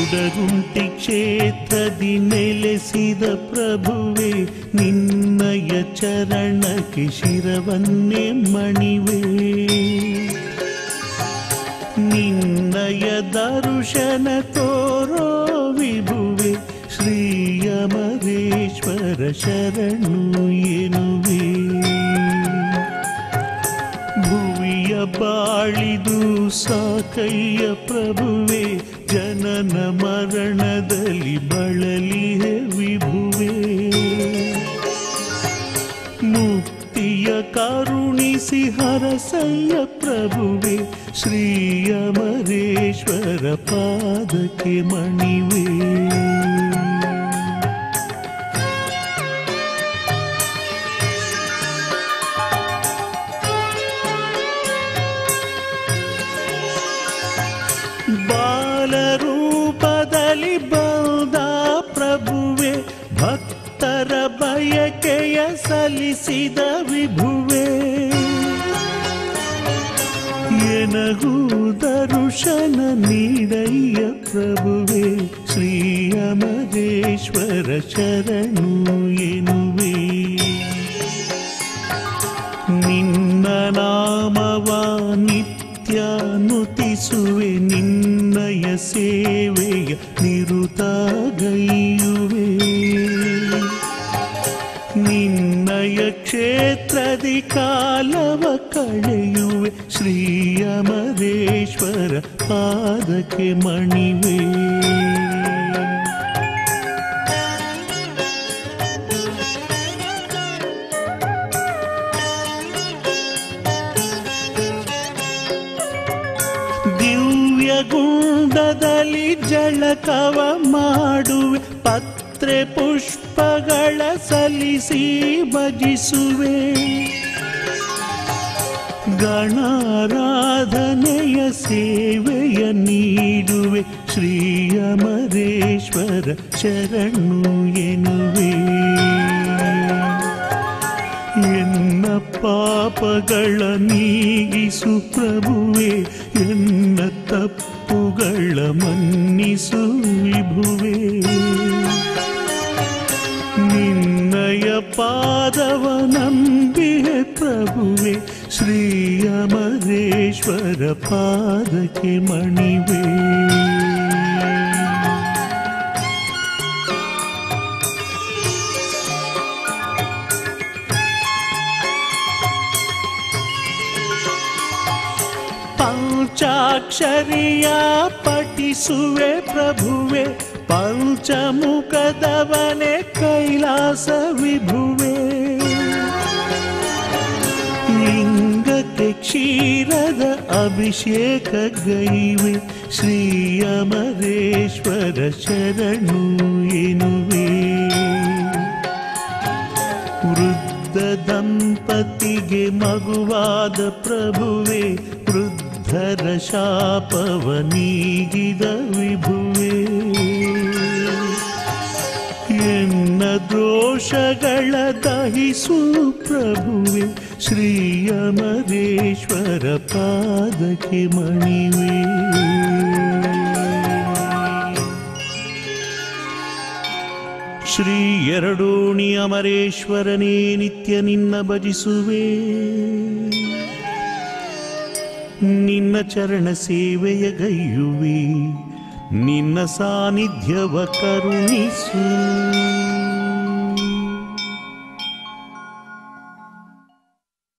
ಕುಡಗುಂಟಿ ಕ್ಷೇತ್ರದಿ ನೆಲೆಸಿದ ಪ್ರಭುವೆ ನಿನ್ನಯ ಚರಣಕ್ಕೆ ಶಿರವನ್ನೇ ಮಣಿವೆ ನಿನ್ನಯ ದರುಶನ ತೋರೋ ವಿಭುವೆ ಶ್ರೀಯಮರೇಶ್ವರ ಶರಣು ಎನ್ನುವೆ ಭುವಿಯ ಬಾಳಿದು ಸಾಕಯ್ಯ ಪ್ರಭುವೆ ಜನನ ಮರಣದಲ್ಲಿ ಬಳಲಿಹೆ ವಿಭುವೆ ಮುಕ್ತಿಯ ಕರುಣಿಸಿ ಹರಸಯ್ಯ ಪ್ರಭುವೆ ಶ್ರೀಯಮರೇಶ್ವರ ಪಾದಕ್ಕೆ ಮಣಿವೆ ಬಾಲರೂಪದಲ್ಲಿ ಬಂದ ಪ್ರಭುವೆ ಭಕ್ತರ ಬಯಕೆಯ ಸಲ್ಲಿಸಿದ ವಿಭುವೆ ಎನಗೂ ದರುಶನ ನೀಡಯ್ಯ ಪ್ರಭುವೆ ಶ್ರೀಯಮರೇಶ್ವರ ಶರಣು ಎನ್ನುವೆ ನಿನ್ನ ನಾಮವ ನಿತ್ಯ ನುತಿಸುವೆ ನಿನ್ನಯ ಸೇವೆಯ ನಿರುತಾಗೈಯುವೆ ನಿನ್ನಯ ಕ್ಷೇತ್ರದಿ ಕಾಲವ ಕಳೆಯುವೆ ಶ್ರೀಯಮರೇಶ್ವರ ಪಾದಕ್ಕೆ ಮಣಿವೆ ದಿವ್ಯ ಗುಂಡದಲ್ಲಿ ಜಳಕವ ಮಾಡುವೆ ಪತ್ರೆ ಪುಷ್ಪಗಳ ಸಲ್ಲಿಸಿ ಭಜಿಸುವೆ ಗಣಾರಾಧನೆಯ ಸೇವೆಯ ನೀಡುವೆ ಶ್ರೀಯಮರೇಶ್ವರ ಶರಣು ಎನ್ನುವೆ ಎನ್ನ ಪಾಪಗಳ ನೀಗಿಸು ಪ್ರಭುವೆ ಎನ್ನ ತಪ್ಪುಗಳ ಮನ್ನಿಸು ವಿಭುವೆ ನಿನ್ನಯ ಪಾದವ ನಂಬಿಹೆ ಪ್ರಭುವೆ ಶ್ರೀಯಮರೇಶ್ವರ ಪಾದಕ್ಕೆ ಮಣಿವೆ ಪಂಚಾಕ್ಷರಿಯ ಪಠಿಸುವೆ ಪ್ರಭುವೆ ಪಂಚಮುಖದವನೇ ಕೈಲಾಸ ವಿಭುವೆ ಲಿಂಗಕ್ಕೆ ಕ್ಷೀರದ ಅಭಿಷೇಕ ಗೈವೆ ಶ್ರೀಯಮರೇಶ್ವರ ಶರಣು ಎನ್ನುವೆ ವೃದ್ಧ ದಂಪತಿಗೆ ಮಗುವಾದ ಪ್ರಭುವೆ ವೃದ್ಧರ ಶಾಪವ ನೀಗಿದ ವಿಭುವೆ ಎನ್ನ ದೋಷಗಳ ದಹಿಸು ಪ್ರಭುವೆ ಶ್ರೀಯಮರೇಶ್ವರ ಪಾದಕ್ಕೆ ಮಣಿವೆ ಶ್ರೀ ಎರಡೋಣಿ ಅಮರೇಶ್ವರನೇ ನಿತ್ಯ ನಿನ್ನ ಭಜಿಸುವೆ ನಿನ್ನ ಚರಣ ಸೇವೆಯ ಗೈಯುವೆ ನಿನ್ನ ಸಾನ್ನಿಧ್ಯವ ಕರುಣಿಸು